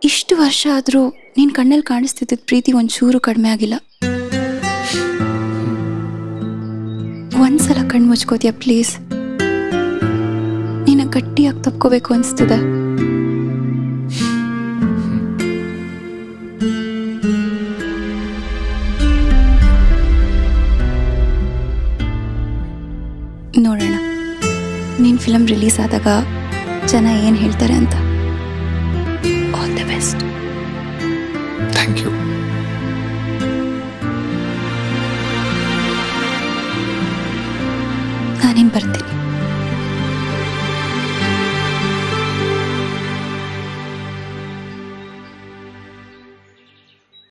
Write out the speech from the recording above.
ಇಷ್ಟು ವರ್ಷ ಆದರೂ ನಿನ್ನ ಕಣ್ಣಲ್ಲಿ ಕಾಣಿಸ್ತಿದ್ದ ಪ್ರೀತಿ ಒಂಚೂರು ಕಡಿಮೆ ಆಗಿಲ್ಲ ಒಂದ್ಸಲ ಕಣ್ಣು ಮುಚ್ಕೋತೀಯ ಪ್ಲೀಸ್ ನಿನ್ನ ಗಟ್ಟಿಯಾಗಿ ತಪ್ಕೋಬೇಕು ಅನಿಸ್ತದೆ ನೋಡೋಣ ನಿನ್ನ ಫಿಲಮ್ ರಿಲೀಸ್ ಆದಾಗ ಜನ ಏನು ಹೇಳ್ತಾರೆ ಅಂತ all the best thank you ನಾನೇನು ಬರ್ತೀನಿ